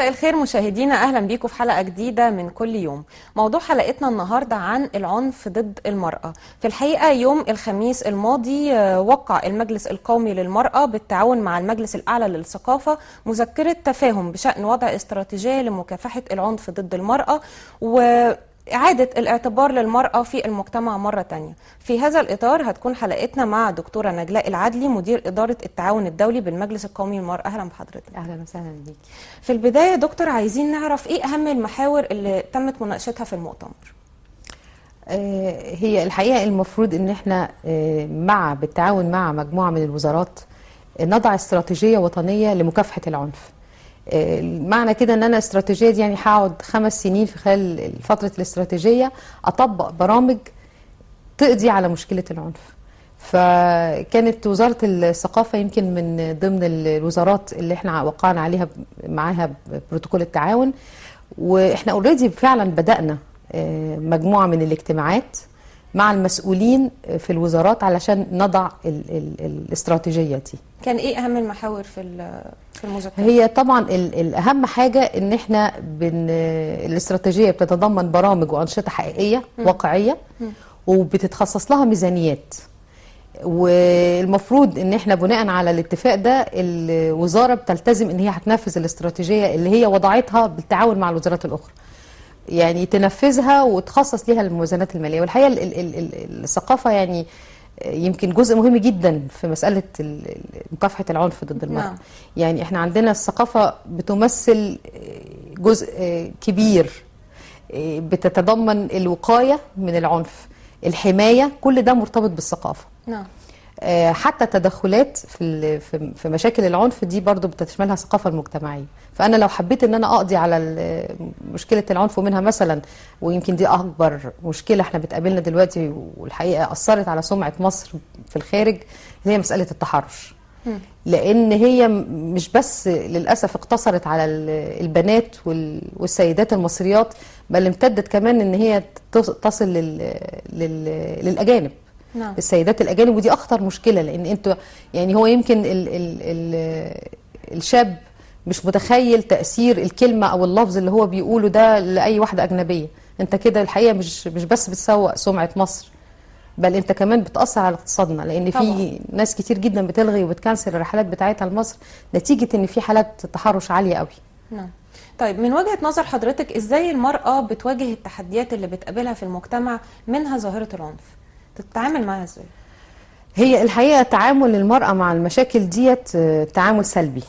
مساء الخير مشاهدينا اهلا بيكم في حلقه جديده من كل يوم موضوع حلقتنا النهارده عن العنف ضد المراه في الحقيقه يوم الخميس الماضي آه، وقع المجلس القومي للمراه بالتعاون مع المجلس الاعلى للثقافه مذكره تفاهم بشان وضع استراتيجيه لمكافحه العنف ضد المراه و إعادة الاعتبار للمرأة في المجتمع مرة تانية في هذا الإطار هتكون حلقتنا مع دكتورة نجلاء العدلي مدير إدارة التعاون الدولي بالمجلس القومي للمرأة أهلا بحضرتك اهلا وسهلا بيك في البداية يا دكتور عايزين نعرف إيه أهم المحاور اللي تمت مناقشتها في المؤتمر آه، هي الحقيقه المفروض ان احنا آه، مع بالتعاون مع مجموعه من الوزارات آه، نضع استراتيجيه وطنيه لمكافحه العنف آه، معنى كده ان انا الاستراتيجيه دي يعني هقعد خمس سنين في خلال فتره الاستراتيجيه اطبق برامج تقضي على مشكله العنف فكانت وزاره الثقافه يمكن من ضمن الوزارات اللي احنا وقعنا عليها معاها بروتوكول التعاون واحنا اوريدي فعلا بدانا آه، مجموعه من الاجتماعات مع المسؤولين في الوزارات علشان نضع ال ال الاستراتيجيه دي كان إيه أهم المحاور في ال- في المذكرة هي طبعا ال- الاهم حاجه ان احنا بن الاستراتيجيه بتتضمن برامج وانشطه حقيقيه واقعيه وبتتخصص لها ميزانيات والمفروض ان احنا بناء على الاتفاق ده الوزاره بتلتزم ان هي هتنفذ الاستراتيجيه اللي هي وضعتها بالتعاون مع الوزارات الاخرى يعني تنفذها وتخصص ليها الموازنات الماليه والحقيقه ال- ال- ال- ال- الثقافه يعني يمكن جزء مهم جدا في مساله ال- ال- مكافحه العنف ضد المراه نعم. يعني احنا عندنا الثقافه بتمثل جزء كبير بتتضمن الوقايه من العنف الحمايه كل ده مرتبط بالثقافه نعم آه، حتى تدخلات في ال- في في مشاكل العنف دي برضو بتشملها الثقافه المجتمعيه فانا لو حبيت ان انا اقضي على ال- مشكله العنف ومنها مثلا ويمكن دي اكبر مشكله احنا بتقابلنا دلوقتي والحقيقه اثرت على سمعه مصر في الخارج هي مساله التحرش لان هي م- مش بس للاسف اقتصرت على ال- البنات وال- والسيدات المصريات بل امتدت كمان ان هي تص- تصل لل لل للاجانب نعم السيدات الاجانب ودي اخطر مشكله لان انتوا يعني هو يمكن ال ال ال الشاب مش متخيل تاثير الكلمه او اللفظ اللي هو بيقوله ده لاي واحده اجنبيه انت كده الحقيقه مش مش بس بتسوق سمعه مصر بل انت كمان بتاثر على اقتصادنا لان طبعاً. في ناس كتير جدا بتلغي وبتكنسل الرحلات بتاعتها لمصر نتيجه ان في حالات تحرش عاليه قوي نعم طيب من وجهة نظر حضرتك ازاي المرأة بتواجه التحديات اللي بتقابلها في المجتمع منها ظاهرة العنف تتعامل معاها ازاي هي الحقيقه تعامل المراه مع المشاكل ديت آه، تعامل سلبي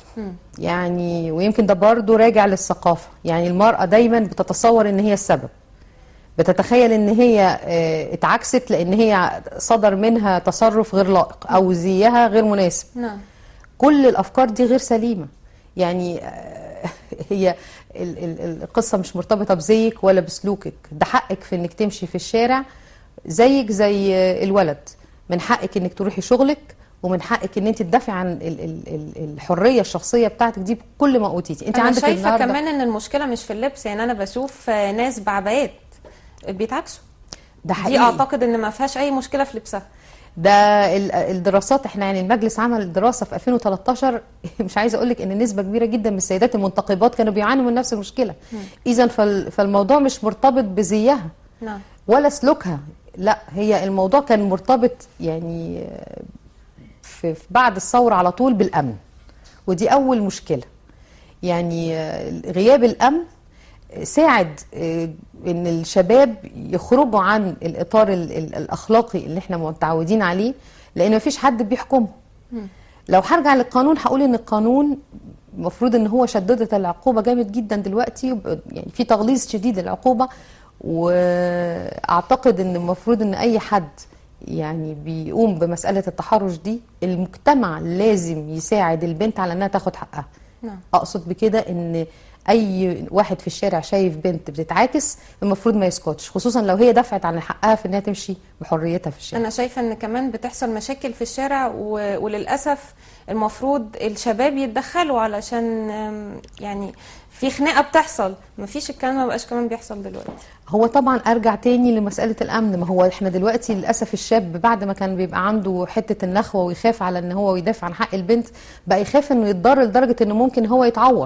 يعني ويمكن ده برضه راجع للثقافه يعني المراه دايما بتتصور ان هي السبب بتتخيل ان هي آه، اتعكست لان هي صدر منها تصرف غير لائق او زيها غير مناسب نعم كل الافكار دي غير سليمه يعني آه، هي ال- ال- القصه مش مرتبطه بزيك ولا بسلوكك ده حقك في انك تمشي في الشارع زيك زي آه، الولد من حقك انك تروحي شغلك ومن حقك ان انت تدافعي عن ال- ال- ال- الحريه الشخصيه بتاعتك دي بكل ما اوتيتي انت انا عندك شايفة النهارده كمان ان المشكلة مش في اللبس يعني انا بشوف آه، ناس بعبايات بيتعكسوا ده دي حقيقي اعتقد ان ما فيهاش اي مشكلة في لبسها ده ال- الدراسات احنا يعني المجلس عمل دراسه في 2013 مش عايزه اقول لك ان نسبه كبيره جدا من السيدات المنتقبات كانوا بيعانوا من نفس المشكله اذا فال- فالموضوع مش مرتبط بزيها نعم ولا سلوكها لا هي الموضوع كان مرتبط يعني آه، في في بعد الثوره على طول بالامن ودي اول مشكله يعني آه، غياب الامن ساعد آه، ان الشباب يخرجوا عن الاطار ال- ال- الاخلاقي اللي احنا متعودين عليه لان مفيش حد بيحكمهم لو هرجع للقانون هقول ان القانون المفروض ان هو شددت العقوبه جامد جدا دلوقتي وب- يعني في تغليظ شديد للعقوبه واعتقد ان المفروض ان اي حد يعني بيقوم بمساله التحرش دي المجتمع لازم يساعد البنت على انها تاخد حقها نعم اقصد بكده ان اي واحد في الشارع شايف بنت بتتعاكس المفروض ما يسكتش خصوصا لو هي دفعت عن حقها في انها تمشي بحريتها في الشارع انا شايفه ان كمان بتحصل مشاكل في الشارع و... وللاسف المفروض الشباب يتدخلوا علشان أم، يعني في خناقه بتحصل مفيش الكلام ما بقاش كمان بيحصل دلوقتي هو طبعا ارجع تاني لمساله الامن ما هو احنا دلوقتي للاسف الشاب بعد ما كان بيبقى عنده حته النخوه ويخاف على ان هو يدافع عن حق البنت بقى يخاف انه يتضر لدرجه انه ممكن هو يتعور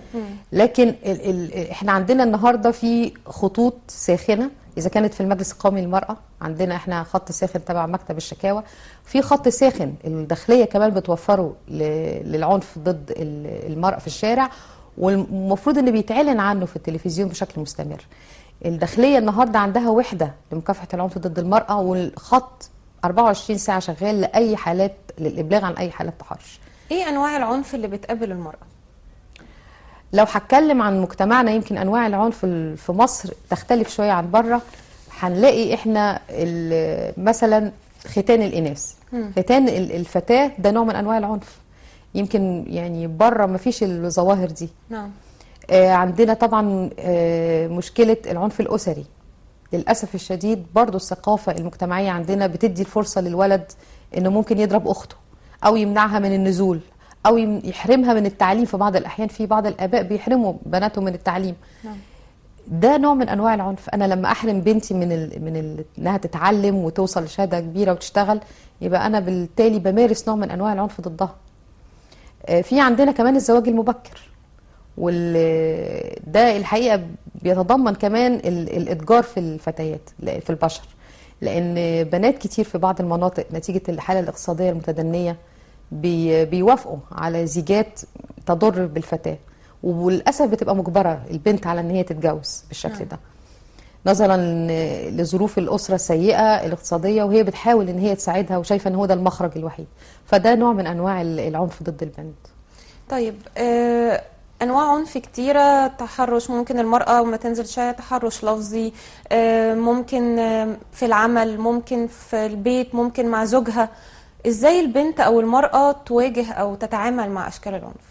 لكن ال ال احنا عندنا النهارده في خطوط ساخنه اذا كانت في المجلس القومي للمراه عندنا احنا خط ساخن تبع مكتب الشكاوى في خط ساخن الداخليه كمان بتوفره ل- للعنف ضد ال- المراه في الشارع والمفروض ان بيتعلن عنه في التلفزيون بشكل مستمر الداخليه النهارده عندها وحده لمكافحه العنف ضد المراه والخط 24 ساعه شغال لاي حالات للابلاغ عن اي حالات تحرش ايه انواع العنف اللي بتقابل المرأة لو هتكلم عن مجتمعنا يمكن انواع العنف ال- في مصر تختلف شويه عن بره هنلاقي احنا ال- مثلا ختان الاناث ختان ال- الفتاه ده نوع من انواع العنف يمكن يعني بره ما فيش الظواهر دي نعم آه، عندنا طبعا آه، مشكله العنف الاسري للاسف الشديد برضو الثقافه المجتمعيه عندنا بتدي الفرصه للولد انه ممكن يضرب اخته او يمنعها من النزول او يم- يحرمها من التعليم في بعض الاحيان في بعض الاباء بيحرموا بناتهم من التعليم نعم ده نوع من انواع العنف انا لما احرم بنتي من ال... من ال... انها تتعلم وتوصل لشهاده كبيره وتشتغل يبقى انا بالتالي بمارس نوع من انواع العنف ضدها آه، في عندنا كمان الزواج المبكر وال ده الحقيقه بيتضمن كمان ال... الاتجار في الفتيات ل- في البشر لان بنات كتير في بعض المناطق نتيجه الحاله الاقتصاديه المتدنيه بي... بيوافقوا على زيجات تضر بالفتاه وللاسف بتبقى مجبره البنت على ان هي تتجوز بالشكل ده نظرا لظروف الاسره السيئه الاقتصاديه وهي بتحاول ان هي تساعدها وشايفه ان هو ده المخرج الوحيد فده نوع من انواع العنف ضد البنت طيب آه انواع عنف كتيره تحرش ممكن المراه وما تنزل شارع تحرش لفظي آه ممكن آه في العمل ممكن في البيت ممكن مع زوجها ازاي البنت او المراه تواجه او تتعامل مع اشكال العنف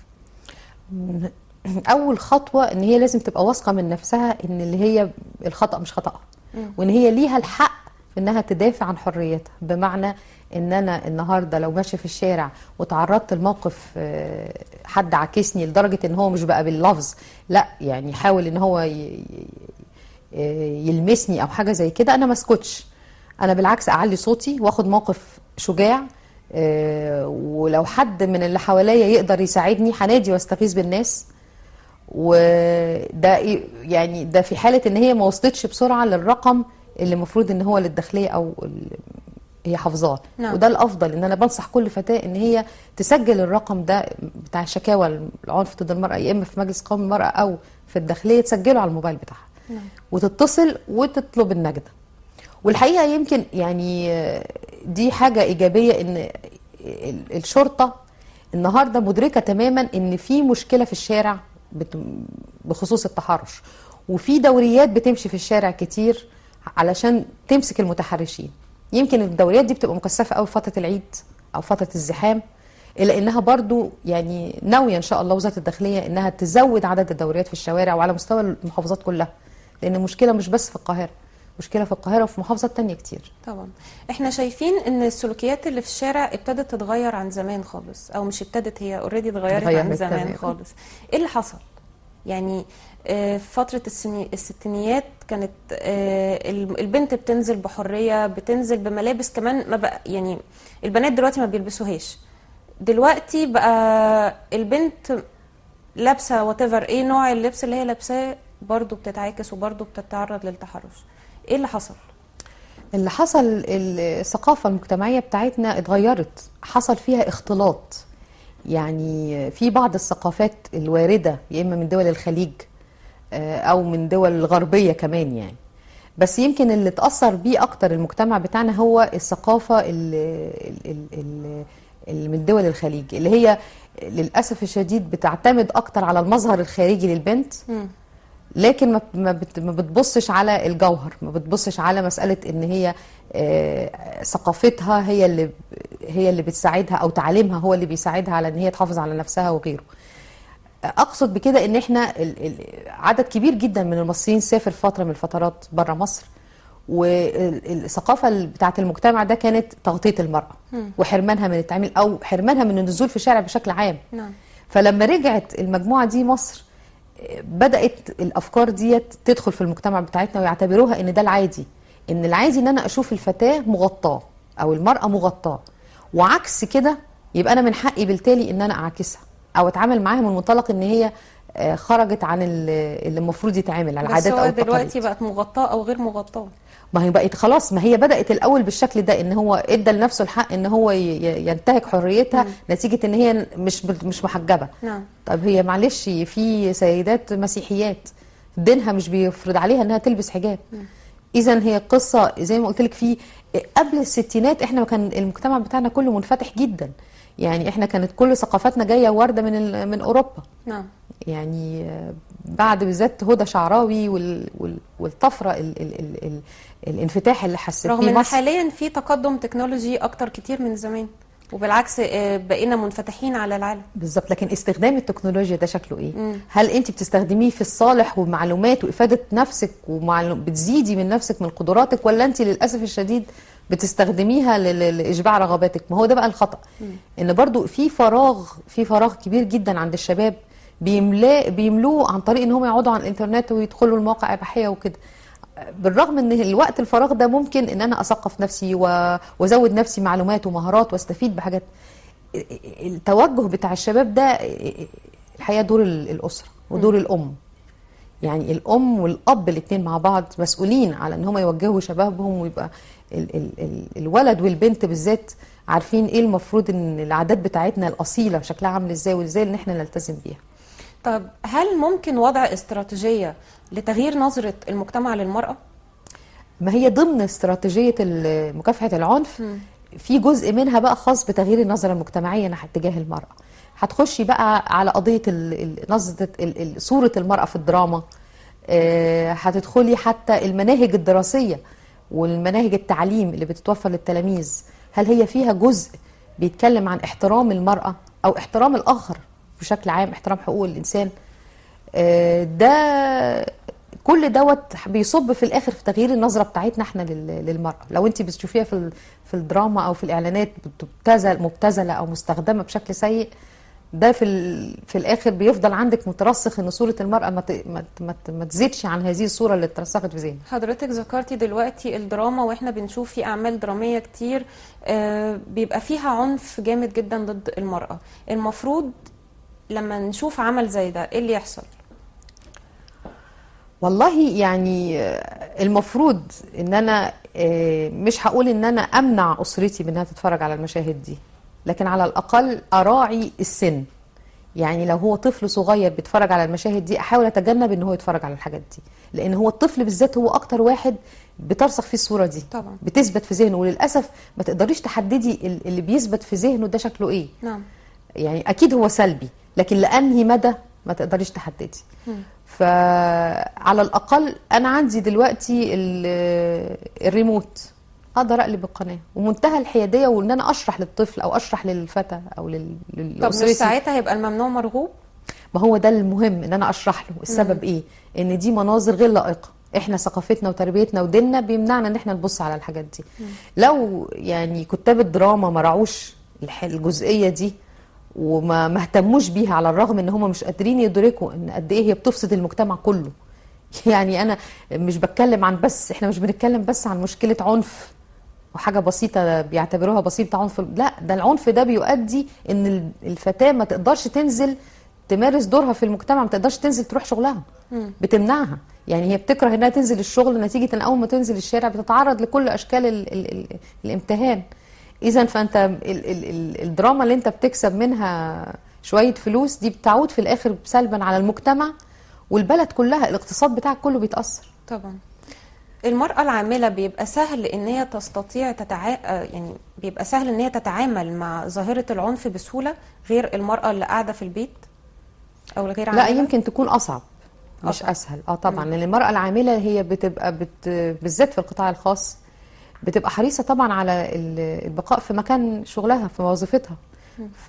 اول خطوه ان هي لازم تبقى واثقه من نفسها ان اللي هي الخطا مش خطأها وان هي ليها الحق في انها تدافع عن حريتها بمعنى ان انا النهارده لو ماشيه في الشارع وتعرضت لموقف آه، حد عاكسني لدرجه ان هو مش بقى باللفظ لا يعني يحاول ان هو ي- ي- ي- يلمسني او حاجه زي كده انا ما اسكتش انا بالعكس اعلي صوتي واخد موقف شجاع آه، ولو حد من اللي حواليا يقدر يساعدني هنادي واستغيث بالناس وده إيه- يعني ده في حاله ان هي ما وصلتش بسرعه للرقم اللي المفروض ان هو للداخليه او ال- هي حافظاه نعم. وده الافضل ان انا بنصح كل فتاه ان هي تسجل الرقم ده بتاع شكاوى العنف ضد المراه يا اما في مجلس قومي المراه او في الداخليه تسجله على الموبايل بتاعها نعم. وتتصل وتطلب النجده والحقيقه يمكن يعني آه، دي حاجه ايجابيه ان ال- الشرطه النهارده مدركه تماما ان في مشكله في الشارع بت- بخصوص التحرش وفي دوريات بتمشي في الشارع كتير علشان تمسك المتحرشين يمكن الدوريات دي بتبقى مكثفه قوي في فتره العيد او فتره الزحام الا انها برضو يعني ناويه ان شاء الله وزاره الداخليه انها تزود عدد الدوريات في الشوارع وعلى مستوى المحافظات كلها لان المشكله مش بس في القاهره مشكله في القاهره وفي محافظات تانية كتير طبعا احنا شايفين ان السلوكيات اللي في الشارع ابتدت تتغير عن زمان خالص او مش ابتدت هي اوريدي اتغيرت عن اتغيرت زمان تمام. خالص ايه اللي حصل يعني آه، في فترة السني- الستينيات كانت آه، ال- البنت بتنزل بحرية بتنزل بملابس كمان ما بقى يعني البنات دلوقتي ما بيلبسوهاش دلوقتي بقى البنت لابسة وات ايه نوع اللبس اللي هي لابساه برضه بتتعاكس وبرضه بتتعرض للتحرش ايه اللي حصل؟ اللي حصل الثقافة المجتمعية بتاعتنا اتغيرت حصل فيها اختلاط يعني في بعض الثقافات الواردة يا إما من دول الخليج آه، أو من دول غربية كمان يعني بس يمكن اللي اتأثر بيه أكتر المجتمع بتاعنا هو الثقافة اللي, اللي, اللي من دول الخليج اللي هي للأسف الشديد بتعتمد أكتر على المظهر الخارجي للبنت مم. لكن ما ما بت- ما بتبصش على الجوهر ما بتبصش على مسألة ان هي آه، ثقافتها هي اللي هي اللي بتساعدها او تعليمها هو اللي بيساعدها على ان هي تحافظ على نفسها وغيره اقصد بكده ان احنا ال- ال- عدد كبير جدا من المصريين سافر فترة من الفترات بره مصر والثقافة بتاعة المجتمع ده كانت تغطية المرأة وحرمانها من التعامل او حرمانها من النزول في الشارع بشكل عام نعم فلما رجعت المجموعة دي مصر بدأت الأفكار ديت تدخل في المجتمع بتاعتنا ويعتبروها إن ده العادي إن العادي إن أنا أشوف الفتاة مغطاة أو المرأة مغطاة وعكس كده يبقى أنا من حقي بالتالي إن أنا أعاكسها أو أتعامل معاها من منطلق إن هي آه، خرجت عن ال- اللي المفروض يتعمل على بس العادات او هو التقاليد دلوقتي بقت مغطاه او غير مغطاه ما هي بقت خلاص ما هي بدأت الأول بالشكل ده إن هو إدى لنفسه الحق إن هو ي- ي- ينتهك حريتها نتيجة إن هي مش بال- مش محجبة نعم طب هي معلش في سيدات مسيحيات دينها مش بيفرض عليها إنها تلبس حجاب إذا هي قصة زي ما قلت لك في قبل الستينات إحنا كان المجتمع بتاعنا كله منفتح جدا يعني إحنا كانت كل ثقافتنا جاية واردة من ال- من أوروبا نعم يعني آه، بعد بالذات هدى شعراوي وال- وال- والطفره ال ال ال ال الانفتاح اللي حسيت رغم بيه ان مصر حاليا في تقدم تكنولوجي اكتر كتير من زمان وبالعكس آه، بقينا منفتحين على العالم بالظبط لكن استخدام التكنولوجيا ده شكله ايه؟ هل انت بتستخدميه في الصالح ومعلومات وافاده نفسك ومعلوم بتزيدي من نفسك من قدراتك ولا انت للاسف الشديد بتستخدميها ل- ل- لاشباع رغباتك؟ ما هو ده بقى الخطا ان برضو في فراغ في فراغ كبير جدا عند الشباب بيملا بيملوه عن طريق ان هم يقعدوا على الانترنت ويدخلوا المواقع الاباحيه وكده بالرغم ان الوقت الفراغ ده ممكن ان انا اثقف نفسي و- وازود نفسي معلومات ومهارات واستفيد بحاجات التوجه بتاع الشباب ده الحقيقه دور ال- الاسره ودور الام يعني الام والاب الاثنين مع بعض مسؤولين على ان هم يوجهوا شبابهم ويبقى ال ال ال الولد والبنت بالذات عارفين ايه المفروض ان العادات بتاعتنا الاصيله شكلها عامل ازاي وازاي ان احنا نلتزم بيها طب هل ممكن وضع استراتيجيه لتغيير نظره المجتمع للمراه ما هي ضمن استراتيجية ال- مكافحة العنف في جزء منها بقى خاص بتغيير النظرة المجتمعية ناحية تجاه المرأة هتخشي بقى على قضية ال- ال- نظرة ال- ال- صورة المرأة في الدراما آه، هتدخلي حتى المناهج الدراسية والمناهج التعليم اللي بتتوفر للتلاميذ هل هي فيها جزء بيتكلم عن احترام المرأة أو احترام الآخر بشكل عام احترام حقوق الإنسان آه، ده كل دوت بيصب في الاخر في تغيير النظره بتاعتنا احنا لل- للمراه لو انت بتشوفيها في ال- في الدراما او في الاعلانات مبتذل مبتذله او مستخدمه بشكل سيء ده في ال- في الاخر بيفضل عندك مترسخ ان صوره المراه ما ت- ما ت- ما ت- ما تزيدش عن هذه الصوره اللي اترسخت في ذهنك حضرتك ذكرتي دلوقتي الدراما واحنا بنشوف في اعمال دراميه كتير آه، بيبقى فيها عنف جامد جدا ضد المراه المفروض لما نشوف عمل زي ده ايه اللي يحصل والله يعني آه، المفروض ان انا آه، مش هقول ان انا امنع اسرتي من انها تتفرج على المشاهد دي لكن على الاقل اراعي السن يعني لو هو طفل صغير بيتفرج على المشاهد دي احاول اتجنب ان هو يتفرج على الحاجات دي لان هو الطفل بالذات هو اكتر واحد بترسخ فيه الصوره دي طبعا. بتثبت في ذهنه وللاسف ما تقدريش تحددي ال- اللي بيثبت في ذهنه ده شكله ايه نعم يعني اكيد هو سلبي لكن لانهي مدى ما تقدريش تحددي فعلى الاقل انا عندي دلوقتي ال- الريموت اقدر اقلب القناه ومنتهى الحياديه وان انا اشرح للطفل او اشرح للفتى او لل- طب مش للأسرتي. ساعتها هيبقى الممنوع مرغوب ما هو ده المهم ان انا اشرح له السبب ايه ان دي مناظر غير لائقه احنا ثقافتنا وتربيتنا وديننا بيمنعنا ان احنا نبص على الحاجات دي لو يعني كتاب الدراما ما راعوش الح- الجزئيه دي وما ما اهتموش بيها على الرغم ان هم مش قادرين يدركوا ان قد ايه هي بتفسد المجتمع كله يعني انا مش بتكلم عن بس احنا مش بنتكلم بس عن مشكله عنف وحاجه بسيطه بيعتبروها بسيطه عنف لا ده العنف ده بيؤدي ان ال- الفتاه ما تقدرش تنزل تمارس دورها في المجتمع ما تقدرش تنزل تروح شغلها بتمنعها يعني هي بتكره انها تنزل الشغل نتيجه ان اول ما تنزل الشارع بتتعرض لكل اشكال ال ال ال الامتهان اذا فانت ال ال ال الدراما اللي انت بتكسب منها شويه فلوس دي بتعود في الاخر سلبا على المجتمع والبلد كلها الاقتصاد بتاعك كله بيتاثر طبعا المرأة العاملة بيبقى سهل ان هي تستطيع تتع... آه، يعني بيبقى سهل ان هي تتعامل مع ظاهرة العنف بسهولة غير المرأة اللي قاعدة في البيت او الغير لا عاملة يمكن تكون اصعب مش أصعب. اسهل اه طبعا لان المراه العامله هي بتبقى بت... بالذات في القطاع الخاص بتبقى حريصه طبعا على ال- البقاء في مكان شغلها في وظيفتها ف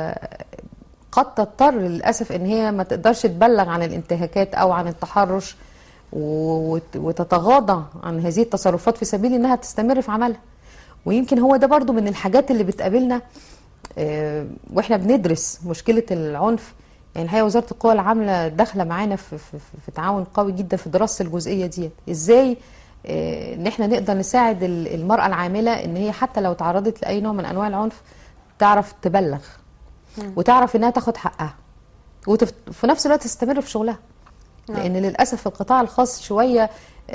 قد تضطر للاسف ان هي ما تقدرش تبلغ عن الانتهاكات او عن التحرش و- وت- وتتغاضى عن هذه التصرفات في سبيل انها تستمر في عملها ويمكن هو ده برضو من الحاجات اللي بتقابلنا آه، واحنا بندرس مشكله العنف يعني الحقيقه وزاره القوى العامله داخله معانا في, في, في- في تعاون قوي جدا في دراسه الجزئيه دي ازاي آه، ان احنا نقدر نساعد ال- المراه العامله ان هي حتى لو تعرضت لاي نوع من انواع العنف تعرف تبلغ وتعرف انها تاخد حقها وفي نفس الوقت تستمر في شغلها نعم. لان للاسف القطاع الخاص شويه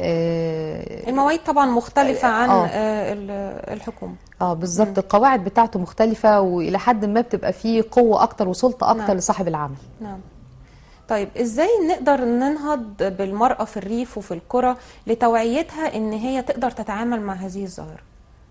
آه، المواعيد طبعا مختلفة عن آه. آه، ال- الحكومة اه بالظبط القواعد بتاعته مختلفه والى حد ما بتبقى فيه قوه اكتر وسلطه اكتر نعم. لصاحب العمل نعم طيب ازاي نقدر ننهض بالمرأة في الريف وفي القرى لتوعيتها ان هي تقدر تتعامل مع هذه الظاهرة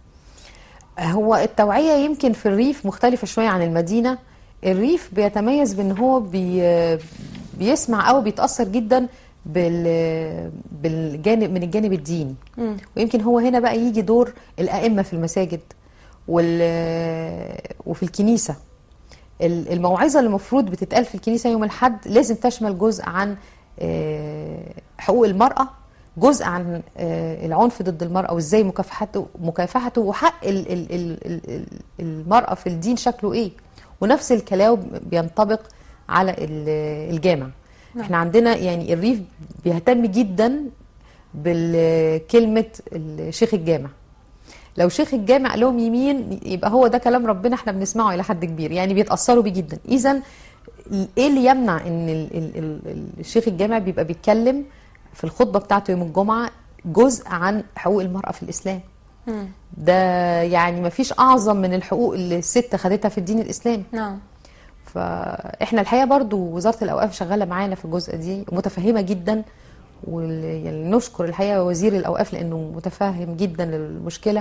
هو التوعية يمكن في الريف مختلفة شوية عن المدينة الريف بيتميز بان هو بي بيسمع او بيتأثر جدا بال بالجانب من الجانب الديني مم. ويمكن هو هنا بقى يجي دور الأئمة في المساجد وال وفي الكنيسة ال- الموعظة اللي المفروض بتتقال في الكنيسة يوم الحد لازم تشمل جزء عن آه، حقوق المرأة جزء عن آه، العنف ضد المرأة وازاي مكافحته مكافحته وحق ال- ال- ال- ال- ال- المرأة في الدين شكله ايه ونفس الكلام بينطبق على ال- الجامع نعم. احنا عندنا يعني الريف بيهتم جدا بالكلمة الشيخ الجامع لو شيخ الجامع لهم يمين يبقى هو ده كلام ربنا احنا بنسمعه الى حد كبير يعني بيتاثروا بيه جدا اذا ايه اللي يمنع ان ال ال ال الشيخ الجامع بيبقى بيتكلم في الخطبه بتاعته يوم الجمعه جزء عن حقوق المراه في الاسلام مم. ده يعني ما فيش اعظم من الحقوق اللي الست خدتها في الدين الاسلامي نعم فاحنا الحقيقه برضو وزاره الاوقاف شغاله معانا في الجزء دي متفهمه جدا وال- يعني نشكر الحقيقه وزير الاوقاف لانه متفهم جدا المشكله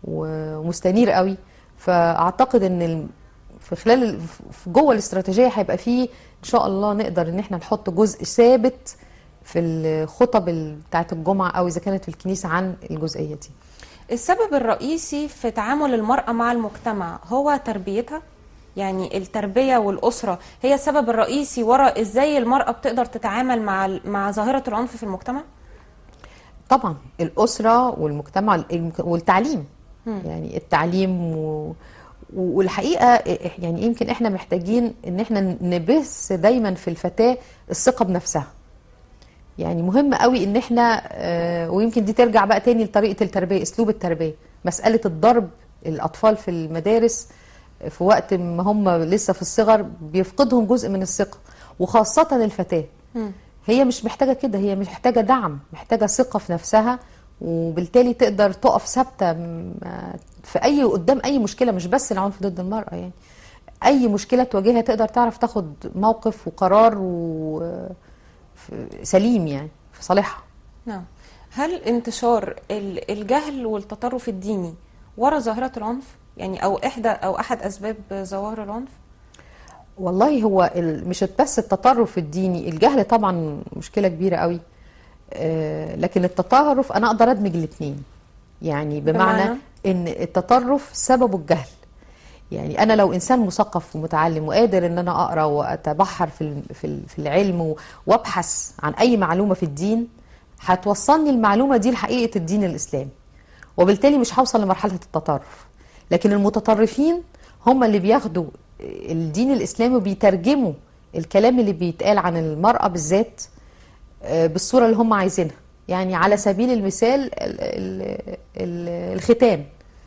ومستنير قوي فاعتقد ان ال- في خلال ال- في جوه الاستراتيجيه هيبقى فيه ان شاء الله نقدر ان احنا نحط جزء ثابت في الخطب ال- بتاعه الجمعه او اذا كانت في الكنيسه عن الجزئيه دي السبب الرئيسي في تعامل المرأة مع المجتمع هو تربيتها يعني التربية والأسرة هي السبب الرئيسي وراء ازاي المرأة بتقدر تتعامل مع ال- مع ظاهرة العنف في المجتمع طبعا الأسرة والمجتمع الم- والتعليم يعني التعليم و... والحقيقة يعني يمكن احنا محتاجين ان احنا نبث دايما في الفتاة الثقة بنفسها يعني مهم قوي ان احنا آه، ويمكن دي ترجع بقى تاني لطريقة التربية اسلوب التربية مسألة الضرب الاطفال في المدارس في وقت ما هم لسه في الصغر بيفقدهم جزء من الثقة وخاصة الفتاة مم. هي مش محتاجة كده هي مش محتاجة دعم محتاجة ثقة في نفسها وبالتالي تقدر تقف ثابتة م- في أي قدام أي مشكلة مش بس العنف ضد المرأة يعني أي مشكلة تواجهها تقدر تعرف تاخد موقف وقرار و... ف- سليم يعني في صالحها نعم هل انتشار ال- الجهل والتطرف الديني وراء ظاهرة العنف يعني أو إحدى أو أحد أسباب ظواهر العنف والله هو ال- مش بس التطرف الديني الجهل طبعا مشكلة كبيرة قوي آه، لكن التطرف أنا أقدر أدمج الاتنين يعني بمعنى بمعنى؟ إن التطرف سببه الجهل يعني أنا لو إنسان مثقف ومتعلم وقادر إن أنا أقرأ وأتبحر في ال- في ال- في العلم و- وأبحث عن أي معلومة في الدين هتوصلني المعلومة دي لحقيقة الدين الإسلامي وبالتالي مش هوصل لمرحلة التطرف لكن المتطرفين هم اللي بياخدوا الدين الإسلامي وبيترجموا الكلام اللي بيتقال عن المرأة بالذات آه، بالصورة اللي هم عايزينها يعني على سبيل المثال ال- ال- ال- الختان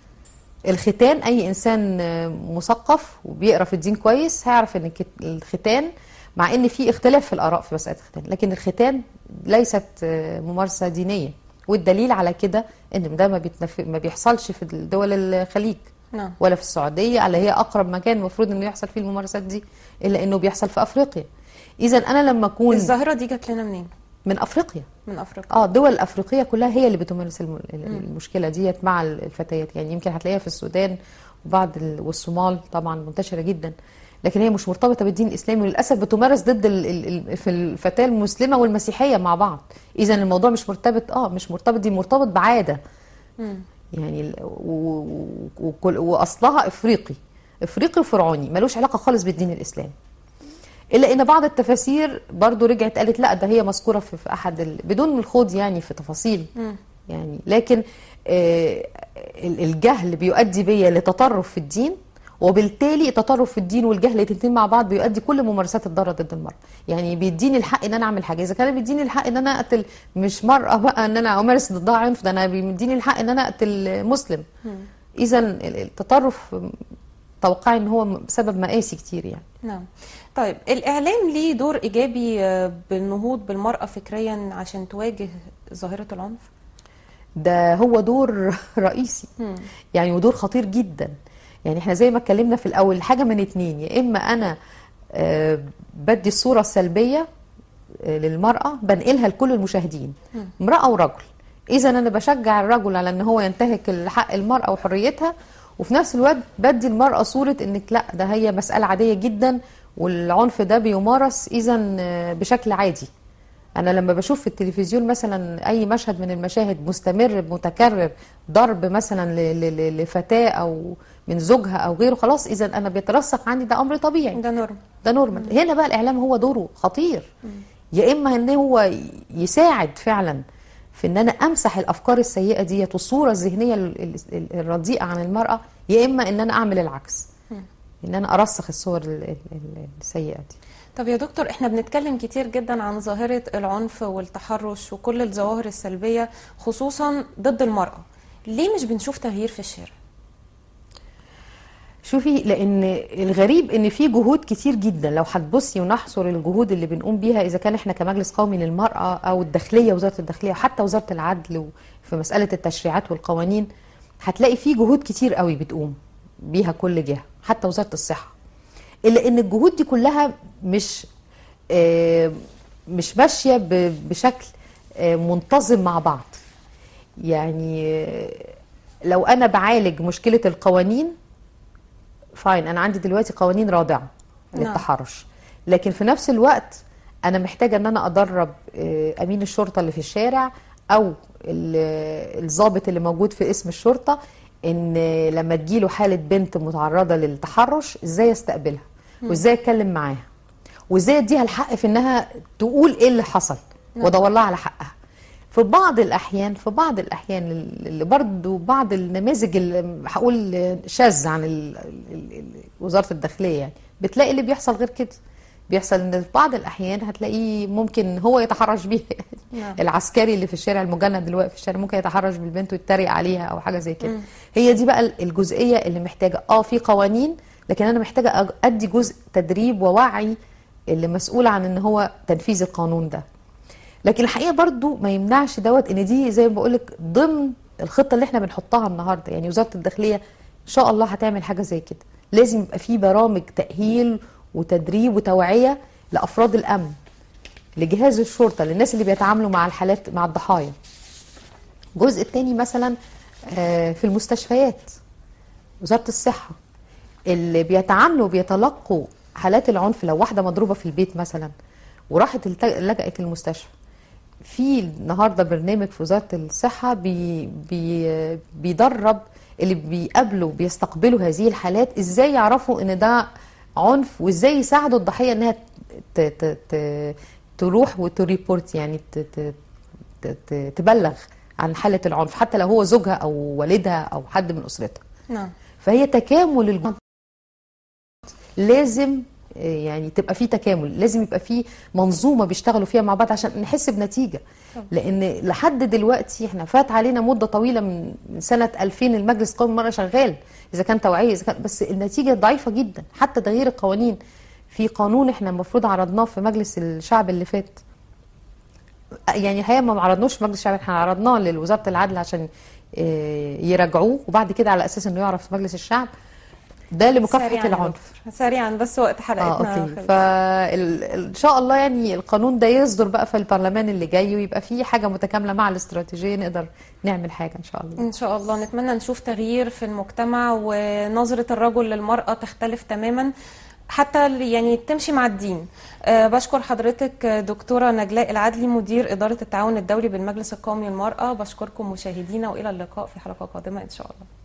الختان اي انسان آه، مثقف وبيقرا في الدين كويس هيعرف ان الكت- الختان مع ان في اختلاف في الاراء في مساله الختان لكن الختان ليست آه، ممارسه دينيه والدليل على كده ان ده ما, بيتنف... ما بيحصلش في دول الخليج نعم ولا في السعوديه اللي هي اقرب مكان المفروض انه يحصل فيه الممارسات دي الا انه بيحصل في افريقيا اذا انا لما اكون الظاهرة دي جت لنا منين؟ من افريقيا من أفريقيا اه الدول الافريقيه كلها هي اللي بتمارس الم- المشكله ديت مع الفتيات يعني يمكن هتلاقيها في السودان وبعض ال- والصومال طبعا منتشره جدا لكن هي مش مرتبطه بالدين الاسلامي وللاسف بتمارس ضد ال- ال- ال- في الفتاه المسلمه والمسيحيه مع بعض اذا الموضوع مش مرتبط اه مش مرتبط دي مرتبط بعاده مم. يعني ال- و- و- وكل- واصلها افريقي افريقي وفرعوني ملوش علاقه خالص بالدين الاسلامي الا ان بعض التفاسير برضو رجعت قالت لا ده هي مذكوره في, في احد ال... بدون الخوض يعني في تفاصيل مم. يعني لكن آه، ال- الجهل بيؤدي بيا لتطرف في الدين وبالتالي التطرف في الدين والجهل الاثنين مع بعض بيؤدي كل ممارسات الضرر ضد المرأة يعني بيديني الحق ان انا اعمل حاجه اذا كان بيديني الحق ان انا اقتل مش مرأة بقى ان انا امارس ضدها عنف ده انا بيديني الحق ان انا اقتل مسلم اذا ال- التطرف توقعي ان هو سبب مآسي كتير يعني نعم طيب الإعلام ليه دور إيجابي آه، بالنهوض بالمرأة فكريا عشان تواجه ظاهرة العنف؟ ده هو دور رئيسي مم. يعني ودور خطير جدا يعني احنا زي ما اتكلمنا في الاول حاجه من اتنين يا اما انا آه، بدي الصوره السلبيه آه، للمراه بنقلها لكل المشاهدين امراه ورجل اذا انا بشجع الرجل على ان هو ينتهك حق المراه وحريتها وفي نفس الوقت بدي المراه صوره انك لا ده هي مساله عاديه جدا والعنف ده بيمارس اذا بشكل عادي انا لما بشوف في التلفزيون مثلا اي مشهد من المشاهد مستمر متكرر ضرب مثلا ل- ل- ل- لفتاه او من زوجها او غيره خلاص اذا انا بيترسخ عندي ده امر طبيعي ده نورم ده نورمال هنا بقى الاعلام هو دوره خطير يا اما ان هو يساعد فعلا في ان انا امسح الافكار السيئه ديت والصوره الذهنيه ال- ال- ال- الرديئه عن المراه يا اما ان انا اعمل العكس ان انا ارسخ الصور ال- ال- ال- السيئه دي طب يا دكتور احنا بنتكلم كتير جدا عن ظاهرة العنف والتحرش وكل الظواهر السلبية خصوصا ضد المرأة ليه مش بنشوف تغيير في الشارع؟ شوفي لان الغريب ان في جهود كتير جدا لو هتبصي ونحصر الجهود اللي بنقوم بيها اذا كان احنا كمجلس قومي للمراه او الداخليه وزاره الداخليه وحتى وزاره العدل في مساله التشريعات والقوانين هتلاقي في جهود كتير قوي بتقوم بيها كل جهه حتى وزاره الصحه الا ان الجهود دي كلها مش آه، مش ماشيه ب- بشكل آه، منتظم مع بعض يعني آه، لو انا بعالج مشكله القوانين فاين انا عندي دلوقتي قوانين رادعه نعم. للتحرش لكن في نفس الوقت انا محتاجه ان انا ادرب آه، امين الشرطه اللي في الشارع او ال- الضابط اللي موجود في اسم الشرطه ان لما تجيله حاله بنت متعرضه للتحرش ازاي استقبلها وازاي اتكلم معاها وازاي اديها الحق في انها تقول ايه اللي حصل وادور لها على حقها في بعض الاحيان في بعض الاحيان اللي برضو بعض النماذج اللي هقول شاذ عن ال- ال- ال- وزاره الداخليه يعني بتلاقي اللي بيحصل غير كده بيحصل ان في بعض الاحيان هتلاقيه ممكن هو يتحرش بيها نعم. العسكري اللي في الشارع المجند دلوقتي في الشارع ممكن يتحرش بالبنت ويتريق عليها او حاجه زي كده هي دي بقى الجزئيه اللي محتاجه اه في قوانين لكن انا محتاجه أج- ادي جزء تدريب ووعي اللي مسؤول عن ان هو تنفيذ القانون ده لكن الحقيقه برضو ما يمنعش دوت ان دي زي ما بقول لك ضمن الخطه اللي احنا بنحطها النهارده يعني وزاره الداخليه ان شاء الله هتعمل حاجه زي كده لازم يبقى في برامج تاهيل وتدريب وتوعيه لافراد الامن لجهاز الشرطه للناس اللي بيتعاملوا مع الحالات مع الضحايا الجزء الثاني مثلا آه، في المستشفيات وزاره الصحه اللي بيتعاملوا بيتلقوا حالات العنف لو واحده مضروبه في البيت مثلا وراحت الت- لجأت المستشفى في النهارده برنامج في وزاره الصحه بي بي بيدرب اللي بيقابلوا بيستقبلوا هذه الحالات ازاي يعرفوا ان ده عنف وازاي يساعدوا الضحيه انها ت ت ت تروح وتريبورت يعني ت ت ت ت تبلغ عن حاله العنف حتى لو هو زوجها او والدها او حد من اسرتها نعم فهي تكامل الجهود لازم آه، يعني تبقى في تكامل لازم يبقى في منظومه بيشتغلوا فيها مع بعض عشان نحس بنتيجه لان لحد دلوقتي احنا فات علينا مده طويله من من سنه 2000 المجلس القومي للمراه شغال اذا كان توعيه اذا كان بس النتيجه ضعيفه جدا حتى تغيير القوانين في قانون احنا المفروض عرضناه في مجلس الشعب اللي فات يعني الحقيقه ما عرضناش في مجلس الشعب احنا عرضناه لوزاره العدل عشان آه، يراجعوه وبعد كده على اساس انه يعرف في مجلس الشعب ده لمكافحه سريعاً يا العنف دكتور. سريعا بس وقت اه حلقتنا اوكي خلص. فان شاء الله يعني القانون ده يصدر بقى في البرلمان اللي جاي ويبقى فيه حاجه متكامله مع الاستراتيجيه نقدر نعمل حاجه ان شاء الله إن شاء الله نتمنى نشوف تغيير في المجتمع ونظرة الرجل للمرأة تختلف تماما حتى ال- يعني تمشي مع الدين أه بشكر حضرتك آه، دكتورة نجلاء العدلي مدير إدارة التعاون الدولي بالمجلس القومي للمرأة بشكركم مشاهدينا وإلى اللقاء في حلقة قادمة إن شاء الله